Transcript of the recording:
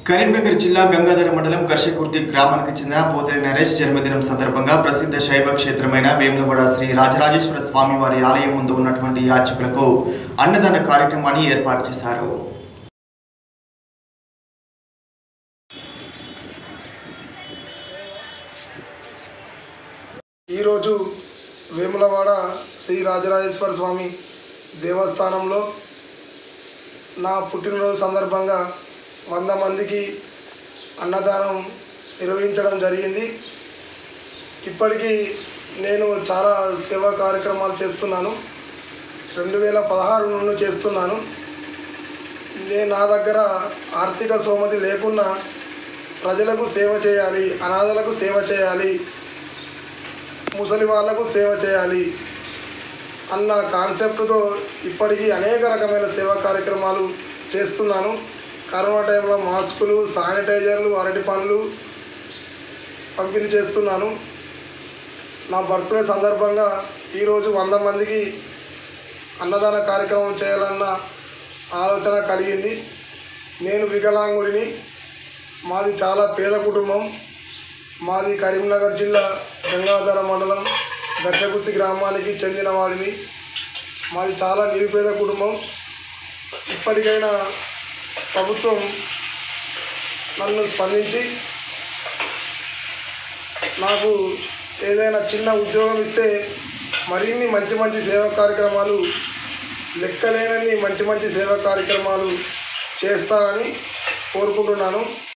కరీంనగర్ జిల్లా గంగాధర మండలం కర్షకుర్తి గ్రామానికి చెందిన పోతరి నరేష్ జన్మదినం సందర్భంగా ప్రసిద్ధ శైవ క్షేత్రమైన వేములవాడ శ్రీ రాజరాజేశ్వర స్వామి వారి ఆలయం ముందు ఉన్నటువంటి యాచకులకు అన్నదాన కార్యక్రమాన్ని ఏర్పాటు చేశారు ఈరోజు వేములవాడ శ్రీ రాజరాజేశ్వర స్వామి దేవస్థానంలో నా పుట్టినరోజు సందర్భంగా వంద మందికి అన్నదానం నిర్వహించడం జరిగింది ఇప్పటికీ నేను చాలా సేవా కార్యక్రమాలు చేస్తున్నాను రెండు వేల పదహారు నుండి చేస్తున్నాను నేను నా దగ్గర ఆర్థిక సోమతి లేకున్నా ప్రజలకు సేవ చేయాలి అనాథలకు సేవ చేయాలి ముసలి వాళ్ళకు సేవ చేయాలి అన్న కాన్సెప్ట్తో ఇప్పటికీ అనేక రకమైన సేవా కార్యక్రమాలు చేస్తున్నాను కరోనా టైంలో మాస్కులు శానిటైజర్లు అరటి పండ్లు పంపిణీ చేస్తున్నాను నా బర్త్డే సందర్భంగా ఈరోజు వంద మందికి అన్నదాన కార్యక్రమం చేయాలన్న ఆలోచన కలిగింది నేను వికలాంగుడిని మాది చాలా పేద కుటుంబం మాది కరీంనగర్ జిల్లా గంగాధర మండలం గర్జగుత్తి గ్రామానికి చెందిన వాడిని మాది చాలా నిరుపేద కుటుంబం ఇప్పటికైనా ప్రభుత్వం నన్ను స్పందించి నాకు ఏదైనా చిన్న ఉద్యోగం ఇస్తే మరిన్ని మంచి మంచి సేవా కార్యక్రమాలు లెక్కలేనన్ని మంచి మంచి సేవా కార్యక్రమాలు చేస్తానని కోరుకుంటున్నాను